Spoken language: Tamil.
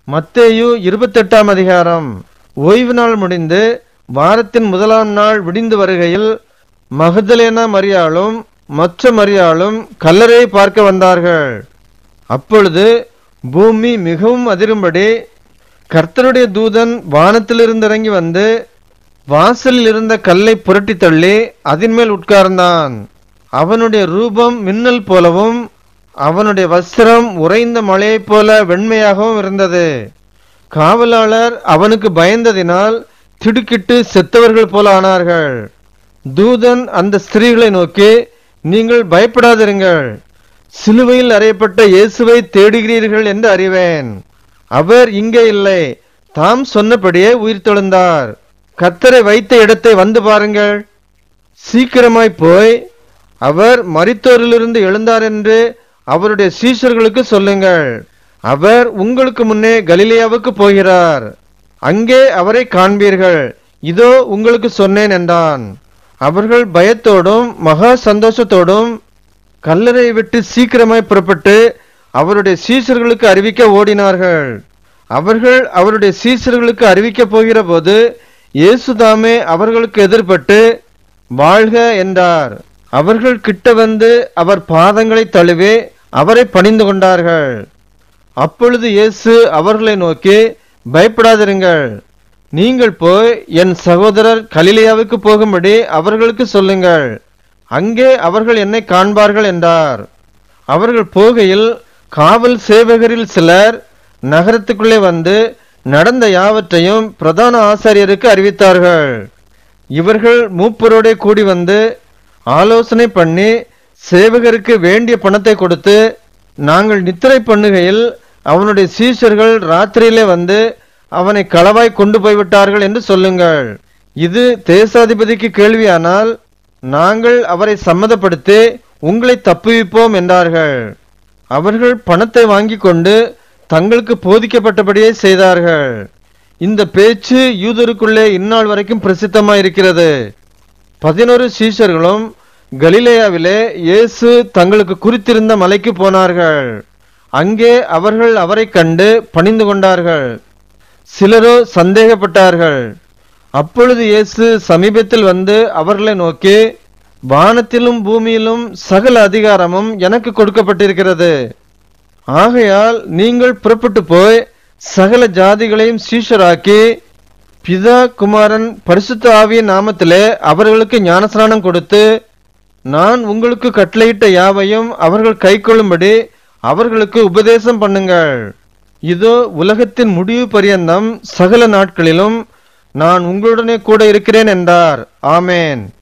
மத்தேயு இருபத்தெட்டாம் அதிகாரம் ஓய்வு நாள் முடிந்து வாரத்தின் முதலாம் நாள் விடிந்து வருகையில் மகதலேனா மரியாளும் மற்ற மரியாளும் கல்லறையை பார்க்க வந்தார்கள் அப்பொழுது பூமி மிகவும் அதிரும்படி கர்த்தருடைய தூதன் வானத்திலிருந்து இறங்கி வந்து வாசலில் இருந்த கல்லை புரட்டி தள்ளி அதன் மேல் உட்கார்ந்தான் அவனுடைய ரூபம் மின்னல் போலவும் அவனுடைய வஸ்திரம் உறைந்த மழையைப் போல வெண்மையாகவும் இருந்தது காவலாளர் அவனுக்கு பயந்ததினால் திடுக்கிட்டு செத்தவர்கள் போல ஆனார்கள் தூதன் அந்த ஸ்திரீகளை நோக்கி நீங்கள் பயப்படாதிருங்கள் சிலுவையில் அறையப்பட்ட இயேசுவை தேடுகிறீர்கள் என்று அறிவேன் அவர் இங்கே இல்லை தாம் சொன்னபடியே உயிர் தெழுந்தார் கத்தரை வைத்த இடத்தை வந்து பாருங்கள் சீக்கிரமாய் போய் அவர் மரித்தோரிலிருந்து எழுந்தார் என்று அவருடைய சீஷர்களுக்கு சொல்லுங்கள் அவர் உங்களுக்கு முன்னே கலிலேயாவுக்கு போகிறார் அங்கே அவரை காண்பீர்கள் இதோ உங்களுக்கு சொன்னேன் என்றான் அவர்கள் பயத்தோடும் மகா சந்தோஷத்தோடும் கல்லறையை விட்டு சீக்கிரமாய் புறப்பட்டு அவருடைய சீஷர்களுக்கு அறிவிக்க ஓடினார்கள் அவர்கள் அவருடைய சீஷர்களுக்கு அறிவிக்க போகிற போது இயேசுதாமே அவர்களுக்கு எதிர்பட்டு வாழ்க என்றார் அவர்கள் கிட்ட வந்து அவர் பாதங்களை தழுவி அவரை பணிந்து கொண்டார்கள் அப்பொழுது இயேசு அவர்களை நோக்கி பயப்படாதிருங்கள் நீங்கள் போய் என் சகோதரர் கலிலியாவுக்கு போகும்படி அவர்களுக்கு சொல்லுங்கள் அங்கே அவர்கள் என்னை காண்பார்கள் என்றார் அவர்கள் போகையில் காவல் சேவகரில் சிலர் நகரத்துக்குள்ளே வந்து நடந்த யாவற்றையும் பிரதான ஆசாரியருக்கு அறிவித்தார்கள் இவர்கள் மூப்பரோடே கூடி வந்து ஆலோசனை பண்ணி சேவகருக்கு வேண்டிய பணத்தை கொடுத்து நாங்கள் நித்திரை பண்ணுகையில் அவனுடைய சீஷர்கள் ராத்திரியிலே வந்து அவனை களவாய் கொண்டு போய்விட்டார்கள் என்று சொல்லுங்கள் இது தேசாதிபதிக்கு கேள்வியானால் நாங்கள் அவரை சம்மதப்படுத்தி உங்களை தப்புவிப்போம் என்றார்கள் அவர்கள் பணத்தை வாங்கி கொண்டு தங்களுக்கு போதிக்கப்பட்டபடியே செய்தார்கள் இந்த பேச்சு யூதருக்குள்ளே இந்நாள் வரைக்கும் பிரசித்தமாயிருக்கிறது பதினோரு சீஷர்களும் கலிலேயாவிலே இயேசு தங்களுக்கு குறித்திருந்த மலைக்கு போனார்கள் அங்கே அவர்கள் அவரை கண்டு பணிந்து கொண்டார்கள் சிலரோ சந்தேகப்பட்டார்கள் அப்பொழுது இயேசு சமீபத்தில் வந்து அவர்களை நோக்கி வானத்திலும் பூமியிலும் சகல அதிகாரமும் எனக்கு கொடுக்கப்பட்டிருக்கிறது ஆகையால் நீங்கள் புறப்பட்டு போய் சகல ஜாதிகளையும் சீஷராக்கி பிதா குமாரன் பரிசுத்த ஆவியின் நாமத்திலே அவர்களுக்கு ஞானஸ்நானம் கொடுத்து நான் உங்களுக்கு கட்டளையிட்ட யாவையும் அவர்கள் கைக்கொள்ளும்படி அவர்களுக்கு உபதேசம் பண்ணுங்கள் இதோ உலகத்தின் முடிவு பரியந்தம் சகல நாட்களிலும் நான் உங்களுடனே கூட இருக்கிறேன் என்றார் ஆமேன்